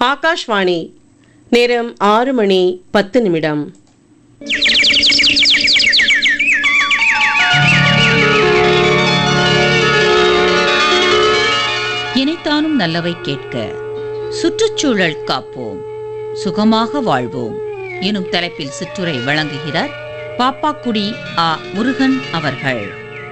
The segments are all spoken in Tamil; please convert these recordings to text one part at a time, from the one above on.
ஆகாஷ்வாணி நேரம் ஆறு மணி பத்து நிமிடம் இனைத்தானும் நல்லவை கேட்க சுற்றுச்சூழல் காப்போம் சுகமாக வாழ்வோம் எனும் தலைப்பில் சிற்றுரை வழங்குகிறார் பாப்பாக்குடி ஆ முருகன் அவர்கள்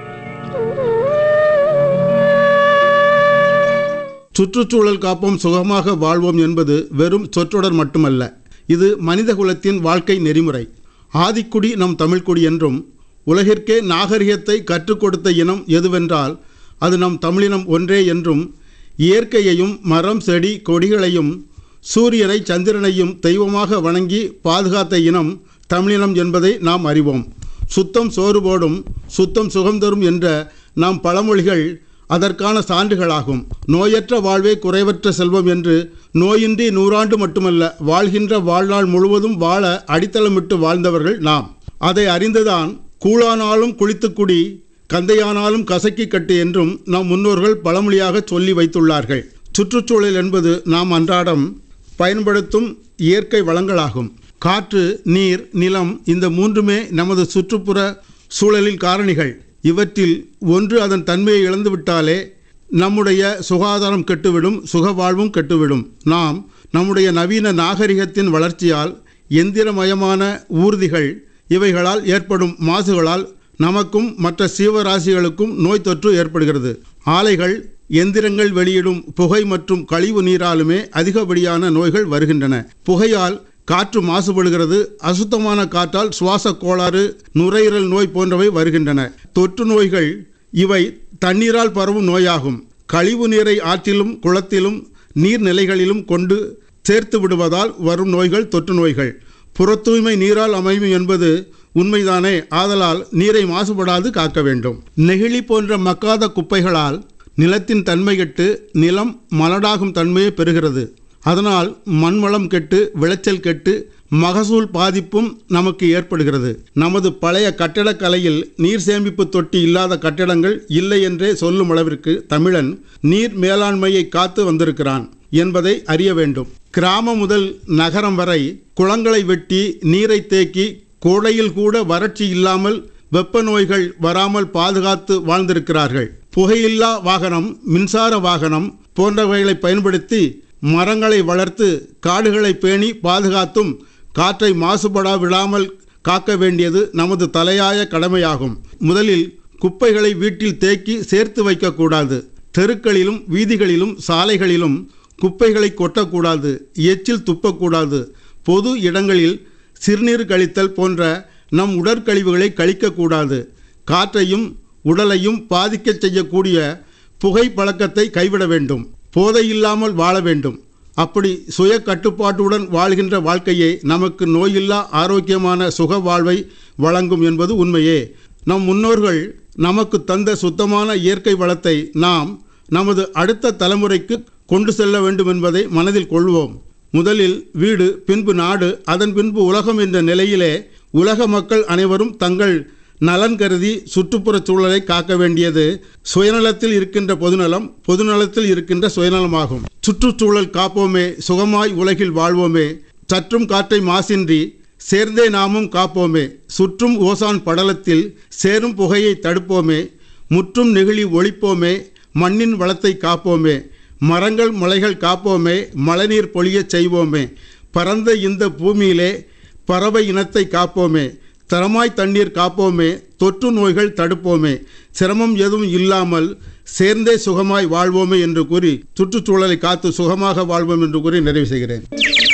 சுற்றுச்சூழல் காப்போம் சுகமாக வாழ்வோம் என்பது வெறும் சொற்றொடர் மட்டுமல்ல இது மனித குலத்தின் வாழ்க்கை நெறிமுறை ஆதிக்குடி நம் தமிழ்க்குடி என்றும் உலகிற்கே நாகரிகத்தை கற்றுக் கொடுத்த இனம் எதுவென்றால் அது நம் தமிழினம் ஒன்றே என்றும் இயற்கையையும் மரம் செடி கொடிகளையும் சூரியனை சந்திரனையும் தெய்வமாக வணங்கி பாதுகாத்த இனம் தமிழினம் என்பதை நாம் அறிவோம் சுத்தம் சோறு போடும் சுத்தம் சுகம் தரும் என்ற நாம் பழமொழிகள் அதற்கான சான்றுகளாகும் நோயற்ற வாழ்வே குறைவற்ற செல்வம் என்று நோயின்றி நூறாண்டு மட்டுமல்ல வாழ்கின்ற வாழ்நாள் முழுவதும் வாழ அடித்தளமிட்டு வாழ்ந்தவர்கள் நாம் அதை அறிந்துதான் கூழானாலும் குளித்துக்குடி கந்தையானாலும் கசக்கி கட்டு என்றும் நம் முன்னோர்கள் பழமொழியாக சொல்லி வைத்துள்ளார்கள் சுற்றுச்சூழல் என்பது நாம் அன்றாடம் பயன்படுத்தும் இயற்கை வளங்களாகும் காற்று நீர் நிலம் இந்த மூன்றுமே நமது சுற்றுப்புற சூழலின் காரணிகள் இவற்றில் ஒன்று அதன் தன்மையை இழந்துவிட்டாலே நம்முடைய சுகாதாரம் கெட்டுவிடும் சுக வாழ்வும் கெட்டுவிடும் நாம் நம்முடைய நவீன நாகரிகத்தின் வளர்ச்சியால் எந்திரமயமான ஊர்திகள் இவைகளால் ஏற்படும் மாசுகளால் நமக்கும் மற்ற சீவராசிகளுக்கும் நோய் தொற்று ஏற்படுகிறது ஆலைகள் எந்திரங்கள் வெளியிடும் புகை மற்றும் கழிவு நீராலுமே அதிகப்படியான நோய்கள் வருகின்றன புகையால் காற்று மாசுபடுகிறது அசுத்தமான காற்றால் சுவாச கோளாறு நுரையீரல் நோய் போன்றவை வருகின்றன தொற்று நோய்கள் இவை தண்ணீரால் பரவும் நோயாகும் கழிவு நீரை ஆற்றிலும் குளத்திலும் நீர்நிலைகளிலும் கொண்டு சேர்த்து விடுவதால் வரும் நோய்கள் தொற்று நோய்கள் புறத்தூய்மை நீரால் அமையும் என்பது உண்மைதானே ஆதலால் நீரை மாசுபடாது காக்க வேண்டும் நெகிழி போன்ற மக்காத குப்பைகளால் நிலத்தின் தன்மை கெட்டு நிலம் மலடாகும் தன்மையை பெறுகிறது அதனால் மண்வளம் கெட்டு விளைச்சல் கெட்டு மகசூல் பாதிப்பும் நமக்கு ஏற்படுகிறது நமது பழைய கட்டடக்கலையில் நீர் சேமிப்பு தொட்டி இல்லாத கட்டடங்கள் இல்லை என்றே சொல்லும் அளவிற்கு தமிழன் நீர் மேலாண்மையை காத்து வந்திருக்கிறான் என்பதை அறிய வேண்டும் கிராமம் முதல் நகரம் வரை குளங்களை வெட்டி நீரை தேக்கி கோடையில் கூட வறட்சி இல்லாமல் வெப்ப நோய்கள் வராமல் பாதுகாத்து வாழ்ந்திருக்கிறார்கள் புகையில்லா வாகனம் மின்சார வாகனம் போன்றவைகளை பயன்படுத்தி மரங்களை வளர்த்து காடுகளை பேணி பாதுகாத்தும் காற்றை மாசுபடா விடாமல் காக்க வேண்டியது நமது தலையாய கடமையாகும் முதலில் குப்பைகளை வீட்டில் தேக்கி சேர்த்து வைக்கக்கூடாது தெருக்களிலும் வீதிகளிலும் சாலைகளிலும் குப்பைகளை கொட்டக்கூடாது எச்சில் துப்பக்கூடாது பொது இடங்களில் சிறுநீர் கழித்தல் போன்ற நம் உடற்கழிவுகளை கழிக்கக்கூடாது காற்றையும் உடலையும் பாதிக்கச் செய்யக்கூடிய புகை பழக்கத்தை கைவிட வேண்டும் போதை இல்லாமல் வாழ வேண்டும் அப்படி சுய கட்டுப்பாட்டுடன் வாழ்கின்ற வாழ்க்கையே நமக்கு நோயில்லா ஆரோக்கியமான சுக வாழ்வை வழங்கும் என்பது உண்மையே நம் முன்னோர்கள் நமக்கு தந்த சுத்தமான இயற்கை வளத்தை நாம் நமது அடுத்த தலைமுறைக்கு கொண்டு செல்ல வேண்டும் என்பதை மனதில் கொள்வோம் முதலில் வீடு பின்பு நாடு அதன் பின்பு உலகம் என்ற நிலையிலே உலக மக்கள் அனைவரும் தங்கள் நலன் கருதி சுற்றுப்புறச் சூழலை காக்க வேண்டியது சுயநலத்தில் இருக்கின்ற பொதுநலம் பொதுநலத்தில் இருக்கின்ற சுயநலமாகும் சுற்றுச்சூழல் காப்போமே சுகமாய் உலகில் வாழ்வோமே சற்றும் காற்றை மாசின்றி சேர்ந்தே நாமும் காப்போமே சுற்றும் ஓசான் படலத்தில் சேரும் புகையை தடுப்போமே முற்றும் நெகிழி ஒழிப்போமே மண்ணின் வளத்தை காப்போமே மரங்கள் மலைகள் காப்போமே மழைநீர் பொழியச் செய்வோமே பரந்த இந்த பூமியிலே பறவை இனத்தை காப்போமே தரமாய் தண்ணீர் காப்போமே தொற்று நோய்கள் தடுப்போமே சிரமம் எதுவும் இல்லாமல் சேர்ந்தே சுகமாய் வாழ்வோமே என்று கூறி சுற்றுச்சூழலை காத்து சுகமாக வாழ்வோம் என்று கூறி நிறைவு செய்கிறேன்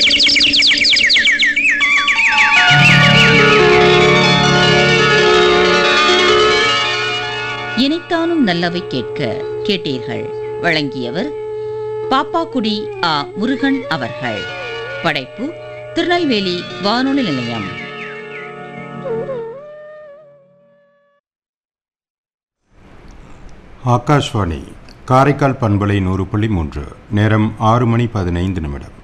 இனைத்தானும் நல்லவை கேட்க கேட்டீர்கள் வழங்கியவர் பாப்பாக்குடி ஆ முருகன் அவர்கள் படைப்பு திருநெல்வேலி வானொலி நிலையம் ஆகாஷ்வாணி காரைக்கால் பண்பலை நூறு புள்ளி மூன்று நேரம் ஆறு மணி பதினைந்து நிமிடம்